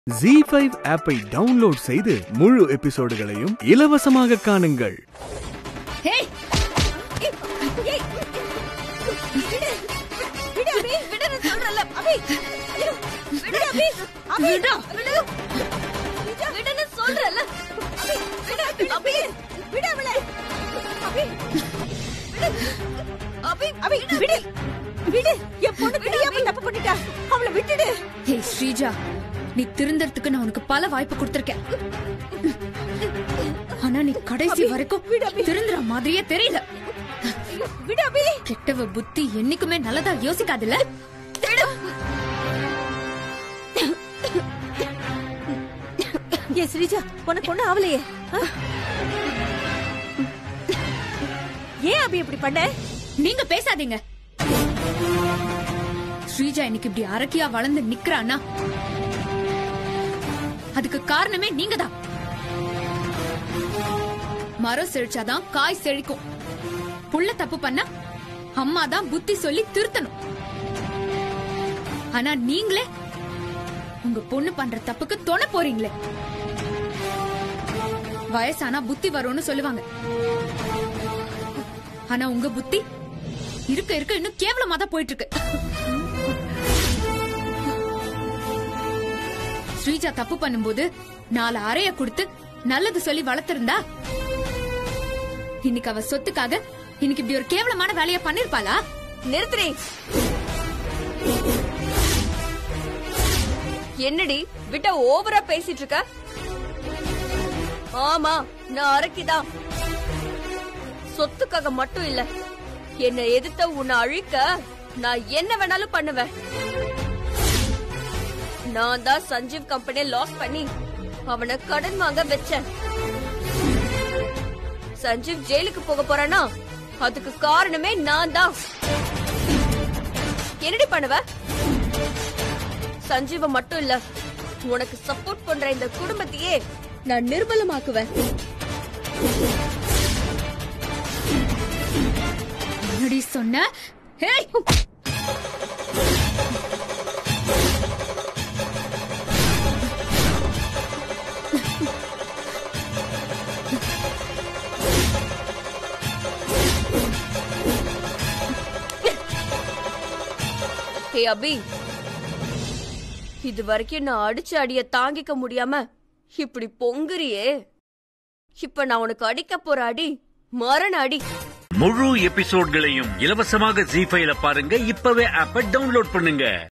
G five ஆப்பை download செய்து முழு எபிசோடுகளையும் இலவசமாக காணுங்கள் ஹேய் ஏய், ஏய். விடு. விடு, அபி. விடுன்னு சொல்றேன்ல. அபி. ஐயோ. விடு, அபி. அபி. விடு. விடுன்னு சொல்றேன்ல. அபி, விடு. அபி. விடு அவளை. அபி. விடு. அபி, அபி, விடு. விடு. என் பொண்ணு தெரியாம தப்பு பண்ணிட்டா. அவளை விட்டுடு. ஹே ஸ்ரீஜா நீ திருந்தறதுக்கு நான் உனக்கு பல வாய்ப்பு கொடுத்திருக்கேன் ஆனா நீ கடைசி வரைக்கும் திருந்துற மாதிரியே தெரியல ஐயோ, விடு, அபி. கெட்டவ புத்தி என்னைக்குமே நல்லதா யோசிக்காதுல்ல விடு. ஏ ஸ்ரீஜா உனக்கு ஒண்ணு ஆவலையே ஆ? ஏன் அபி இப்படி பண்ண நீங்க பேசாதீங்க ஸ்ரீஜா இன்னைக்கு இப்படி அரக்கியா வளர்ந்து நிக்கிறானா அதுக்கு காரணமே நீங்க தான் மரம் செழிச்சாதான் காய் செழிக்கும் புள்ள தப்பு பண்ணா அம்மா தான் புத்தி சொல்லி திருத்தணும் ஆனா நீங்களே உங்க பொண்ணு பண்ற தப்புக்கு துணை போறீங்களே வயசானா புத்தி வரும்னு சொல்லுவாங்க ஆனா உங்க புத்தி இருக்க இருக்க இன்னும் கேவலமா தான் போயிட்டு இருக்கு ஸ்ரீஜா தப்பு பண்ணும்போது நாலு அறைய கொடுத்து நல்லது சொல்லி வளர்த்திருந்தா இன்னைக்கு அவ சொத்துக்காக இன்னைக்கு இப்படி ஒரு கேவலமான வேலைய பண்ணிருப்பாளா நிறுத்துறி என்னடி விட்ட ஓவரா பேசிட்டு இருக்க ஆமா நான் அரக்கிதான் சொத்துக்காக மட்டும் இல்ல என்னை எதிர்த்த உன்னை அழிக்க நான் என்ன வேணாலும் பண்ணுவேன் நான் தான் சஞ்சீவ் கம்பெனியை லாஸ் பண்ணி அவனை கடன் வாங்க வச்சேன் சஞ்சீவ் ஜெயிலுக்கு போக போறானா அதுக்கு காரணமே நான் தான் என்னடி பண்ணுவ சஞ்சீவ மட்டும் இல்ல உனக்கு சப்போர்ட் பண்ற இந்த குடும்பத்தையே நான் நிர்மலமாக்குவேன் என்னடி சொன்ன ஹேய்! ஹே அபி இது வரைக்கும் நான் அடிச்ச அடிய தாங்கிக்க முடியாம இப்படி பொங்குறியே இப்ப நான் உனக்கு அடிக்க போற அடி மரண அடி முழு எபிசோட்களையும் இலவசமாக ஜி ஃபைல பாருங்க இப்பவே ஆப்ப டவுன்லோட் பண்ணுங்க